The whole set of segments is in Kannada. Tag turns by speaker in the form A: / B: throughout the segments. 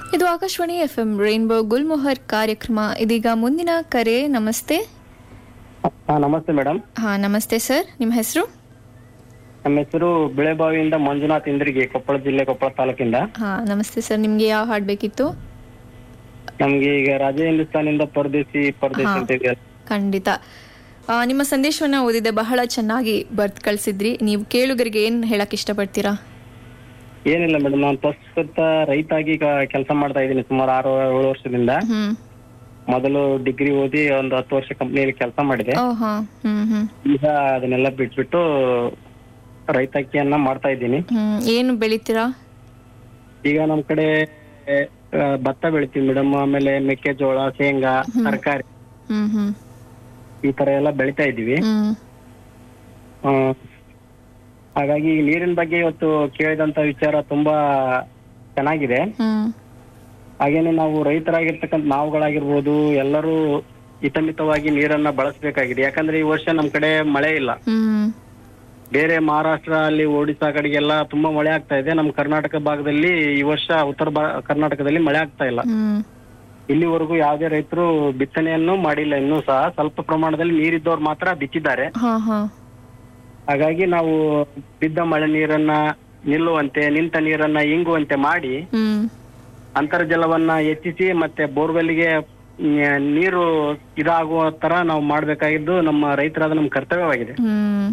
A: ಇದು Akashvani F M Rainbow Gulmohar ಕಾರ್ಯಕ್ರಮ ಇದೀಗ ಮುಂದಿನ ಕರೆ ನಮಸ್ತೆ
B: ಹಾ ನಮಸ್ತೆ ಮೇಡಮ್
A: ಹಾ ನಮಸ್ತೆ ಸರ್ ನಿಮ್ಮ ಹೆಸರು
B: ನಮ್ಮ ಹೆಸರು ಬಿಳೆಬಾವಿಯಿಂದ ಮಂಜುನಾಥ್ ಇಂದ್ರಿಗೆ ಕೊಪ್ಪಳ ಜಿಲ್ಲೆ ಕೊಪ್ಪಳ ತಾಲೂಕಿಂದ
A: ಹಾ ನಮಸ್ತೆ ಸರ್ ನಿಮ್ಗೆ ಯಾವ ಹಾಡ್ ಬೇಕಿತ್ತು
B: ನಮ್ಗೆ ಈಗ ರಾಜ ಹಿಂದೂಸ್ತಾನಿಂದ ಪರದೇಸಿ ಪರದೇಸಿ
A: ಹಾ.
B: ಅಂತ ಇದೆಯಲ್ಲ
A: ಖಂಡಿತ ಆ, ನಿಮ್ಮ ಸಂದೇಶವನ್ನ ಓದಿದೆ ಬಹಳ ಚೆನ್ನಾಗಿ ಬರ್ತ್ ಕಳ್ಸಿದ್ರಿ ನೀವು ಕೇಳುಗರಿಗೆ ಏನ್ ಹೇಳಕ್ ಇಷ್ಟಪಡ್ತೀರಾ
B: ಏನಿಲ್ಲ ಮೇಡಮ್ ನಾನು ಪ್ರಸ್ತುತ ರೈತ ಆಗಿ ಈಗ ಕೆಲಸ ಮಾಡ್ತಾ ಇದ್ದೀನಿ ಸುಮಾರು ಆರು ಏಳು ವರ್ಷದಿಂದ
A: ಹ್ಮ್
B: ಮೊದಲು ಡಿಗ್ರಿ ಓದಿ ಒಂದು ಹತ್ತು ವರ್ಷ ಕಂಪ್ನಿಯಲ್ಲಿ ಕೆಲಸ ಮಾಡಿದೆ
A: ಓ ಹಾ ಹ್ಮ್ ಹ್ಮ್
B: ಈಗ ಅದನ್ನೆಲ್ಲ ಬಿಟ್ಬಿಟ್ಟು ರೈತಾಕಿಯನ್ನ ಮಾಡ್ತಾ ಇದ್ದೀನಿ
A: ಹ್ಮ್ ಏನು ಬೆಳಿತೀರಾ
B: ಈಗ ನಮ್ ಕಡೆ ಆ, ಭತ್ತ ಬೆಳಿತೀವಿ ಮೇಡಮ್ ಆಮೇಲೆ ಮೆಕ್ಕೆಜೋಳ ಶೇಂಗಾ ತರಕಾರಿ
A: ಹ್ಮ್ ಹ್ಮ್
B: ಈ ತರ ಎಲ್ಲ ಬೆಳಿತಾ ಇದೀವಿ
A: ಹ್ಮ್
B: ಆ, ಹಾಗಾಗಿ ಈ ನೀರಿನ ಬಗ್ಗೆ ಇವತ್ತು ಕೇಳಿದಂತ ವಿಚಾರ ತುಂಬಾ ಚೆನ್ನಾಗಿದೆ
A: ಹ್ಮ್
B: ಹಾಗೇನೆ ನಾವು ರೈತರಾಗಿರ್ತಕ್ಕಂಥ ನಾವುಗಳಾಗಿರ್ಬೋದು ಎಲ್ಲರೂ ಹಿತಮಿತವಾಗಿ ನೀರನ್ನ ಬಳಸಬೇಕಾಗಿದೆ ಯಾಕಂದ್ರೆ ಈ ವರ್ಷ ನಮ್ ಕಡೆ ಮಳೆ ಇಲ್ಲ
A: ಹ್ಮ್
B: ಬೇರೆ ಮಹಾರಾಷ್ಟ್ರ ಅಲ್ಲಿ ಒಡಿಶಾ ಕಡೆಗೆಲ್ಲ ತುಂಬಾ ಮಳೆ ಆಗ್ತಾ ಇದೆ ನಮ್ಮ ಕರ್ನಾಟಕ ಭಾಗದಲ್ಲಿ ಈ ವರ್ಷ ಉತ್ತರ ಭಾ- ಕರ್ನಾಟಕದಲ್ಲಿ ಮಳೆ ಆಗ್ತಾ ಇಲ್ಲ
A: ಹ್ಮ್
B: ಇಲ್ಲಿವರೆಗೂ ಯಾವುದೇ ರೈತರು ಬಿತ್ತನೆಯನ್ನು ಮಾಡಿಲ್ಲ ಇನ್ನೂ ಸಹ ಸ್ವಲ್ಪ ಪ್ರಮಾಣದಲ್ಲಿ ನೀರಿದ್ದವ್ರು ಮಾತ್ರ ಬಿತ್ತಿದ್ದಾರೆ
A: ಹಾ ಹಾ
B: ಹಾಗಾಗಿ ನಾವು ಬಿದ್ದ ಮಳೆ ನೀರನ್ನ ನಿಲ್ಲುವಂತೆ ನಿಂತ ನೀರನ್ನ ಇಂಗುವಂತೆ ಮಾಡಿ
A: ಹ್ಮ್
B: ಅಂತರ್ಜಲವನ್ನ ಹೆಚ್ಚಿಸಿ ಮತ್ತೆ ಬೋರ್ವೆಲ್ಗೆ ಮ್, ನೀರು ಇದಾಗುವ ತರ ನಾವು ಮಾಡ್ಬೇಕಾಗಿದ್ದು ನಮ್ಮ ರೈತರಾದ ನಮ್ಮ ಕರ್ತವ್ಯವಾಗಿದೆ
A: ಹ್ಮ್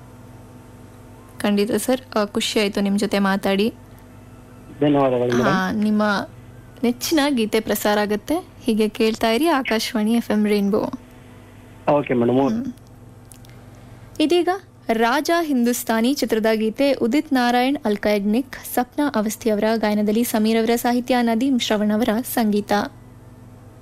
A: ಖಂಡಿತ ಸರ್ ಆ, ಖುಷಿ ಆಯ್ತು ನಿಮ್ ಜೊತೆ ಮಾತಾಡಿ
B: ಧನ್ಯವಾದಗಳು
A: ಹಾ
B: ಮೇಡಮ್
A: ನಿಮ್ಮ ನೆಚ್ಚಿನ ಗೀತೆ ಪ್ರಸಾರ ಆಗುತ್ತೆ ಹೀಗೆ ಕೇಳ್ತಾ ಇರಿ Akashvani F M Rainbow
B: okay madam
A: ಇದೀಗ ರಾಜ ಹಿಂದೂಸ್ತಾನಿ ಚಿತ್ರದ ಗೀತೆ ಉದಿತ್ ನಾರಾಯಣ್ ಅಲ್ಕೈಡ್ನಿಕ್ ಸಪ್ನಾ ಅವಸ್ಥಿ ಅವರ ಗಾಯನದಲ್ಲಿ ಸಮೀರ್ ಅವರ ಸಾಹಿತ್ಯ ನದೀಮ್ ಶ್ರವಣ್ ಅವರ ಸಂಗೀತ